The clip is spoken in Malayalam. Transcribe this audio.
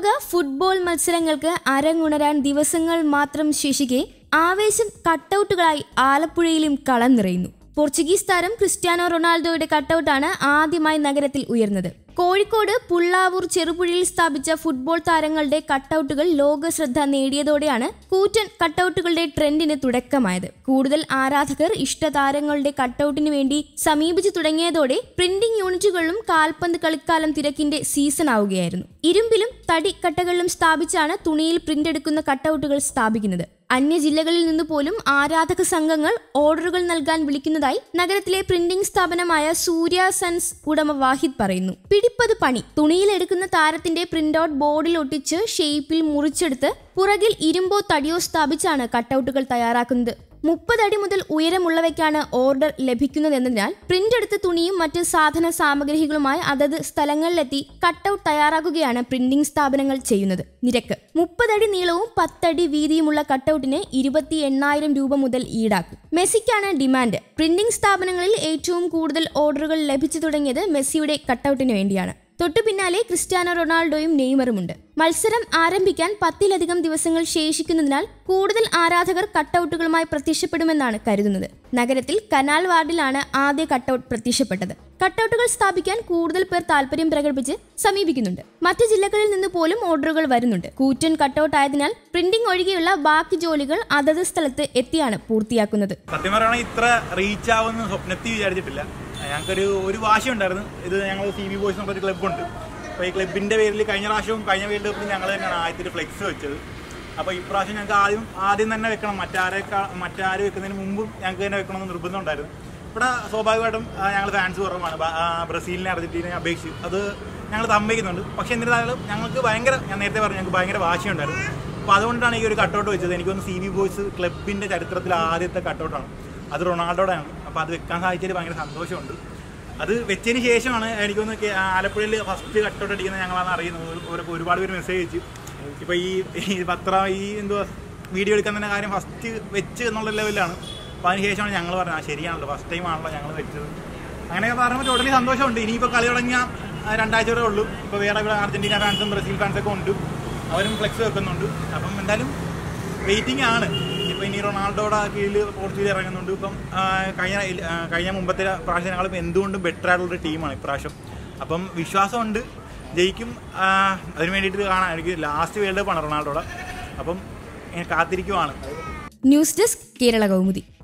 ലോക ഫുട്ബോൾ മത്സരങ്ങൾക്ക് അരങ്ങുണരാൻ ദിവസങ്ങൾ മാത്രം ശേഷിക്കെ ആവേശം കട്ടൗട്ടുകളായി ആലപ്പുഴയിലും കളം നിറയുന്നു പോർച്ചുഗീസ് താരം ക്രിസ്ത്യാനോ റൊണാൾഡോയുടെ കട്ടൗട്ടാണ് ആദ്യമായി നഗരത്തിൽ ഉയർന്നത് കോഴിക്കോട് പുള്ളാവൂർ ചെറുപുഴയിൽ സ്ഥാപിച്ച ഫുട്ബോൾ താരങ്ങളുടെ കട്ടൗട്ടുകൾ ലോക ശ്രദ്ധ നേടിയതോടെയാണ് കൂറ്റൻ കട്ടൗട്ടുകളുടെ ട്രെൻഡിന് തുടക്കമായത് കൂടുതൽ ആരാധകർ ഇഷ്ടതാരങ്ങളുടെ കട്ടൗട്ടിന് വേണ്ടി സമീപിച്ചു തുടങ്ങിയതോടെ പ്രിന്റിംഗ് യൂണിറ്റുകളിലും കാൽപന്ത് കളിക്കാലം തിരക്കിന്റെ സീസൺ ആവുകയായിരുന്നു ഇരുമ്പിലും തടി കട്ടകളിലും സ്ഥാപിച്ചാണ് തുണിയിൽ പ്രിന്റ് എടുക്കുന്ന കട്ടൗട്ടുകൾ സ്ഥാപിക്കുന്നത് അന്യ ജില്ലകളിൽ നിന്ന് പോലും ആരാധക സംഘങ്ങൾ ഓർഡറുകൾ നൽകാൻ വിളിക്കുന്നതായി നഗരത്തിലെ പ്രിന്റിംഗ് സ്ഥാപനമായ സൂര്യ സൺസ് ഉടമ വാഹിദ് പറയുന്നു പിടിപ്പത് പണി തുണിയിലെടുക്കുന്ന താരത്തിന്റെ പ്രിന്റ് ഔട്ട് ബോർഡിൽ ഒട്ടിച്ച് ഷേപ്പിൽ മുറിച്ചെടുത്ത് പുറകിൽ ഇരുമ്പോ തടിയോ സ്ഥാപിച്ചാണ് കട്ടൗട്ടുകൾ തയ്യാറാക്കുന്നത് മുപ്പതടി മുതൽ ഉയരമുള്ളവയ്ക്കാണ് ഓർഡർ ലഭിക്കുന്നതെന്നതിനാൽ പ്രിന്റ് എടുത്ത തുണിയും മറ്റ് സാധന സാമഗ്രികളുമായി അതത് സ്ഥലങ്ങളിലെത്തി കട്ടൗട്ട് തയ്യാറാക്കുകയാണ് പ്രിന്റിംഗ് സ്ഥാപനങ്ങൾ ചെയ്യുന്നത് നിരക്ക് മുപ്പതടി നീളവും പത്തടി വീതിയുമുള്ള കട്ടൗട്ടിന് ഇരുപത്തി എണ്ണായിരം രൂപ മുതൽ ഈടാക്കും മെസ്സിക്കാണ് ഡിമാൻഡ് പ്രിന്റിംഗ് സ്ഥാപനങ്ങളിൽ ഏറ്റവും കൂടുതൽ ഓർഡറുകൾ ലഭിച്ചു തുടങ്ങിയത് മെസ്സിയുടെ കട്ടൗട്ടിന് വേണ്ടിയാണ് തൊട്ടു പിന്നാലെ ക്രിസ്ത്യാനോ റൊണാൾഡോയും നെയ്മറുമുണ്ട് മത്സരം ആരംഭിക്കാൻ പത്തിലധികം ദിവസങ്ങൾ ശേഷിക്കുന്നതിനാൽ കൂടുതൽ ആരാധകർ കട്ടൗട്ടുകളുമായി പ്രത്യക്ഷപ്പെടുമെന്നാണ് കരുതുന്നത് നഗരത്തിൽ കനാൽ വാർഡിലാണ് ആദ്യ കട്ടൗട്ട് പ്രത്യക്ഷപ്പെട്ടത് കട്ടൗട്ടുകൾ സ്ഥാപിക്കാൻ കൂടുതൽ പേർ താല്പര്യം പ്രകടിപ്പിച്ച് സമീപിക്കുന്നുണ്ട് മറ്റ് ജില്ലകളിൽ നിന്ന് പോലും ഓർഡറുകൾ വരുന്നുണ്ട് കൂറ്റൻ കട്ടൗട്ട് ആയതിനാൽ പ്രിന്റിംഗ് ഒഴികെയുള്ള ബാക്കി ജോലികൾ അതത് സ്ഥലത്ത് എത്തിയാണ് പൂർത്തിയാക്കുന്നത് സത്യം പറയുകയാണെങ്കിൽ ഇത്ര റീച്ച് ആവുമെന്ന് സ്വപ്നത്തിൽ വിചാരിച്ചിട്ടില്ല ഞങ്ങൾക്കൊരു ഒരു വാശിയുണ്ടായിരുന്നു ഇത് ഞങ്ങൾ സി ബി ബോയ്സ് എന്നൊരു ക്ലബ്ബുണ്ട് അപ്പോൾ ഈ ക്ലബിൻ്റെ പേരിൽ കഴിഞ്ഞ പ്രാവശ്യവും കഴിഞ്ഞ വേൾഡ് കപ്പിൽ ഞങ്ങൾ തന്നെയാണ് ആദ്യത്തെ ഫ്ലെക്സ് വെച്ചത് അപ്പോൾ ഇപ്രാവശ്യം ഞങ്ങൾക്ക് ആദ്യം ആദ്യം തന്നെ വെക്കണം മറ്റാരേക്കാൾ മറ്റാര് വെക്കുന്നതിന് മുമ്പും ഞങ്ങൾക്ക് തന്നെ വെക്കണമെന്ന് നിർബന്ധം ഉണ്ടായിരുന്നു ഇവിടെ സ്വാഭാവികമായിട്ടും ഞങ്ങൾ ഫാൻസ് കുറവാണ് ബ- ആ, ബ്രസീലിനെ അർജന്റീനയെ അപേക്ഷിച്ച് അത് ഞങ്ങൾ സമ്മതിക്കുന്നുണ്ട് പക്ഷേ എന്നിരുന്നാലും ഞങ്ങൾക്ക് ഭയങ്കര ഞാൻ നേരത്തെ പറഞ്ഞു ഞങ്ങൾക്ക് ഭയങ്കര വാശിയുണ്ടായിരുന്നു അപ്പോൾ അതുകൊണ്ടാണ് ഈ ഒരു കട്ടൗട്ട് വെച്ചത് എനിക്കൊന്ന് സി ബി ബോയ്സ് ക്ലബിൻ്റെ ചരിത്രത്തിൽ ആദ്യത്തെ കട്ടൗട്ടാണ് അത് റൊണാൾഡോയുടെ ആണ് അപ്പോൾ അത് വെക്കാൻ സാധിച്ചതിൽ ഭയങ്കര സന്തോഷമുണ്ട് അത് വെച്ചതിന് ശേഷമാണ് എനിക്കൊന്ന് കേ- ആലപ്പുഴയിൽ ഫസ്റ്റ് കട്ടൗട്ട് അടിക്കുന്നത് ഞങ്ങളാണ് അറിയുന്നത് ഒരു- ഒരു- ഒരുപാട് പേര് മെസ്സേജ് അയച്ചു ഇപ്പോൾ ഈ ഈ പത്രം ഈ എന്തുവാ വീഡിയോ എടുക്കാൻ തന്നെ കാര്യം ഫസ്റ്റ് വെച്ച് എന്നുള്ള ലെവലിലാണ് അപ്പോൾ അതിന് ശേഷമാണ് ഞങ്ങൾ പറഞ്ഞത് ആ ശരിയാണല്ലോ ഫസ്റ്റ് ടൈം ആണല്ലോ ഞങ്ങൾ വെച്ചത് അങ്ങനെയൊക്കെ പറയുമ്പോൾ ടോട്ടലി സന്തോഷമുണ്ട് ഇനിയിപ്പോൾ കളി തുടങ്ങിയ ആ, രണ്ടാഴ്ച വരെ ഉള്ളൂ ഇപ്പോൾ വേറെ ഇവിടെ അർജന്റീന ഫാൻസും ബ്രസീൽ ഫാൻസൊക്കെ ഉണ്ട് അവരും ഫ്ലെക്സ് വെക്കുന്നുണ്ട് അപ്പം എന്തായാലും വെയിറ്റിംഗ് ആണ് ഇപ്പൊ ഇനി റൊണാൾഡോയുടെ കീഴിൽ പോർച്ചുഗൽ ഇറങ്ങുന്നുണ്ട് ഇപ്പം ആ, കഴിഞ്ഞ ഇൽ- ആ, കഴിഞ്ഞ മുമ്പത്തെ പ്രാവശ്യങ്ങളും എന്തുകൊണ്ടും ബെറ്റർ ആയിട്ടുള്ള ടീമാണ് ഇപ്രാവശ്യം അപ്പം വിശ്വാസമുണ്ട് ജയിക്കും ആ, അതിന് വേണ്ടിയിട്ട് കാണാം എനിക്ക് ലാസ്റ്റ് വേൾഡ് കപ്പാണ് റൊണാൾഡോയുടെ അപ്പം ഇങ്ങനെ കാത്തിരിക്കുവാണ് ന്യൂസ് ഡെസ്ക് കേരള കൗമുദി